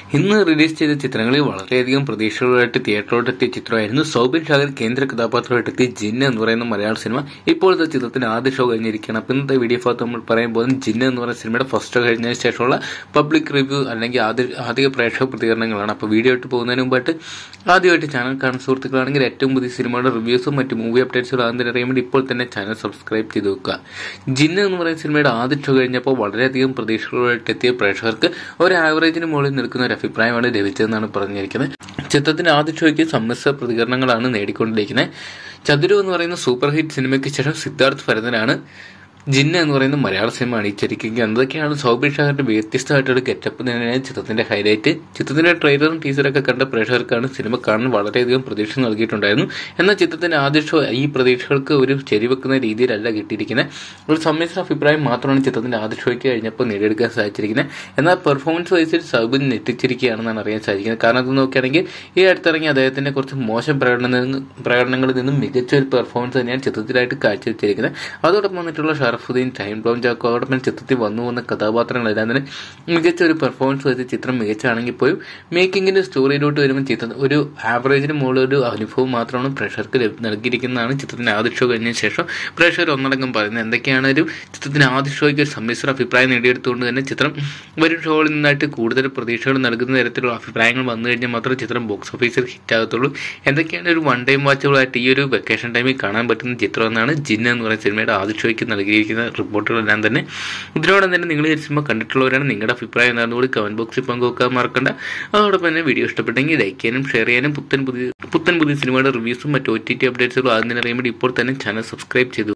ഇന്ന് റിലീസ് ചെയ്ത ചിത്രങ്ങളിൽ വളരെയധികം പ്രതീക്ഷകളായിട്ട് തിയേറ്ററിലോട്ട് എത്തിയ ചിത്രമായിരുന്നു സൗബിൻ ഷാഗർ കേന്ദ്ര കഥാപാത്രമായിട്ട് എത്തിയ ജിന്ന എന്ന് പറയുന്ന മലയാള സിനിമ ഇപ്പോഴത്തെ ചിത്രത്തിന് ആദ്യ ഷോ കഴിഞ്ഞിരിക്കുകയാണ് അപ്പം ഇന്നത്തെ വീഡിയോ ഭാഗത്ത് നമ്മൾ പറയാൻ പോകുന്നത് ജിന്ന എന്ന് പറയുന്ന സിനിമയുടെ ഫസ്റ്റ് ഷോ കഴിഞ്ഞതിന് ശേഷമുള്ള പബ്ലിക് റിവ്യൂ അല്ലെങ്കിൽ ആദ്യ ആദ്യ പ്രേക്ഷക പ്രതികരണങ്ങളാണ് അപ്പോൾ വീഡിയോ ഇട്ട് പോകുന്നതിന് മുമ്പായിട്ട് ആദ്യമായിട്ട് ചാനൽ കാണുന്ന സുഹൃത്തുക്കളാണെങ്കിൽ ഏറ്റവും പുതിയ സിനിമയുടെ റിവ്യൂസും മറ്റ് മൂവി അപ്ഡേറ്റ്സും ആദ്യം അറിയാൻ വേണ്ടി ഇപ്പോൾ തന്നെ ചാനൽ സബ്സ്ക്രൈബ് ചെയ്ത് വെക്കുക ജിന്ന എന്ന് പറയുന്ന സിനിമയുടെ ആദ്യ ഷോ കഴിഞ്ഞപ്പോൾ വളരെയധികം പ്രതീക്ഷകളായിട്ട് എത്തിയ പ്രേക്ഷകർക്ക് ഒരു ആവറേജിന് മുകളിൽ നിൽക്കുന്ന ഒരു അഭിപ്രായമാണ് ലഭിച്ചതെന്നാണ് പറഞ്ഞിരിക്കുന്നത് ചിത്രത്തിന്റെ ആദ്യ ഷോയ്ക്ക് സമ്മിശ്ര പ്രതികരണങ്ങളാണ് നേടിക്കൊണ്ടിരിക്കുന്നത് ചതുരു എന്ന് പറയുന്ന സൂപ്പർ ഹിറ്റ് സിനിമയ്ക്ക് ശേഷം സിദ്ധാർത്ഥ് ഭരതനാണ് ജിന്ന എന്ന് പറയുന്ന മലയാള സിനിമ അണിയിച്ചിരിക്കുന്നത് എന്തൊക്കെയാണ് സൗബിൻ ഷാഹിന്റെ വ്യത്യസ്തമായിട്ടൊരു ഗെറ്റപ്പ് തന്നെയാണ് ചിത്രത്തിന്റെ ഹൈലൈറ്റ് ചിത്രത്തിന്റെ ട്രെയിലറും ടീസറൊക്കെ കണ്ട പ്രേക്ഷകർക്കാണ് സിനിമ കാണാൻ വളരെയധികം പ്രതീക്ഷ നൽകിയിട്ടുണ്ടായിരുന്നു എന്നാൽ ചിത്രത്തിന്റെ ആദ്യ ഷോ ഈ പ്രതീക്ഷകൾക്ക് ഒരു ശരിവെക്കുന്ന രീതിയിലല്ല കിട്ടിയിരിക്കുന്നത് ഒരു സമ്മിശ്ര അഭിപ്രായം മാത്രമാണ് ചിത്രത്തിന്റെ ആദ്യ ഷോയ്ക്ക് കഴിഞ്ഞപ്പോൾ നേടിയെടുക്കാൻ സാധിച്ചിരിക്കുന്നത് എന്നാൽ പെർഫോമൻസ് വൈസിൽ സൗബിൻ ഞെട്ടിച്ചിരിക്കുകയാണെന്നാണ് അറിയാൻ സാധിക്കുന്നത് കാരണം അത് നോക്കുകയാണെങ്കിൽ ഈ അടുത്തിറങ്ങി അദ്ദേഹത്തിന്റെ കുറച്ച് മോശം പ്രകടന പ്രകടനങ്ങളിൽ നിന്നും മികച്ച ഒരു പെർഫോമൻസ് തന്നെയാണ് ചിത്രത്തിലായിട്ട് കാഴ്ചവെച്ചിരിക്കുന്നത് അതോടൊപ്പം വന്നിട്ടുള്ള ഷറഫുദ്ദീൻ ടൈം ബ്ലോം ജാക്കോ അതോടൊപ്പം ചിത്രത്തിൽ വന്നു പോകുന്ന കഥാപാത്രങ്ങളെല്ലാം തന്നെ മികച്ച ഒരു പെർഫോമൻസ് വെച്ച് ചിത്രം മികച്ചാണെങ്കിൽ പോലും മേക്കിങ്ങിന്റെ സ്റ്റോറിയിലോട്ട് വരുമ്പോൾ ചിത്രം ഒരു ആവറേജിന് മുകളിൽ ഒരു അനുഭവം മാത്രമാണ് പ്രേക്ഷകർക്ക് ലഭ- നൽകിയിരിക്കുന്നതാണ് ചിത്രത്തിന്റെ ആദ്യ ഷോ കഴിഞ്ഞതിന് ശേഷം പ്രേക്ഷകർ ഒന്നടങ്കം പറയുന്നത് എന്തൊക്കെയാണ് ഒരു ചിത്രത്തിന്റെ ആദ്യ ഷോയ്ക്ക് ഒരു സമ്മിശ്ര അഭിപ്രായം നേടിയെടുത്തുകൊണ്ട് തന്നെ ചിത്രം വരും ഷോകളിൽ നിന്നായിട്ട് കൂടുതൽ പ്രതീക്ഷകൾ നൽകുന്ന തരത്തിലുള്ള അഭിപ്രായങ്ങൾ വന്നു കഴിഞ്ഞാൽ മാത്രമേ ചിത്രം ബോക്സ് ഓഫീസിൽ ഹിറ്റ് ആകത്തുള്ളൂ എന്തൊക്കെയാണ് ഒരു വൺ ടൈം വാച്ചബിളായിട്ട് ഈ ഒരു വെക്കേഷൻ ടൈമിൽ കാണാൻ പറ്റുന്ന ചിത്രം എന്നാണ് ജിന്ന എന്ന് പറയുന്ന സിനിമയുടെ ആദ്യ ഷോയ്ക്ക് നൽകിയിരിക്കുന്ന റിപ്പോർട്ടുകളെല്ലാം തന്നെ ഇതിനോടൊപ്പം തന്നെ നിങ്ങൾ ഈ സിനിമ കണ്ടിട്ടുള്ളവരാണ് നിങ്ങളുടെ അഭിപ്രായം എന്താണെന്ന് കൂടി കമന്റ് ബോക്സിൽ പങ്കുവെക്കാൻ മറക്കണ്ട അതോടൊപ്പം തന്നെ വീഡിയോ ഇഷ്ടപ്പെട്ടെങ്കിൽ ലൈക്ക് ചെയ്യാനും ഷെയർ ചെയ്യാനും പുത്തൻ പുതിയ പുത്തൻ പുതിയ സിനിമയുടെ റിവ്യൂസും മറ്റ് ഒ ടി ടി അപ്ഡേറ്റ്സുകളും ആദ്യം തന്നെ അറിയാൻ വേണ്ടി ഇപ്പോൾ തന്നെ ചാനൽ സബ്സ്ക്രൈബ് ചെയ്തു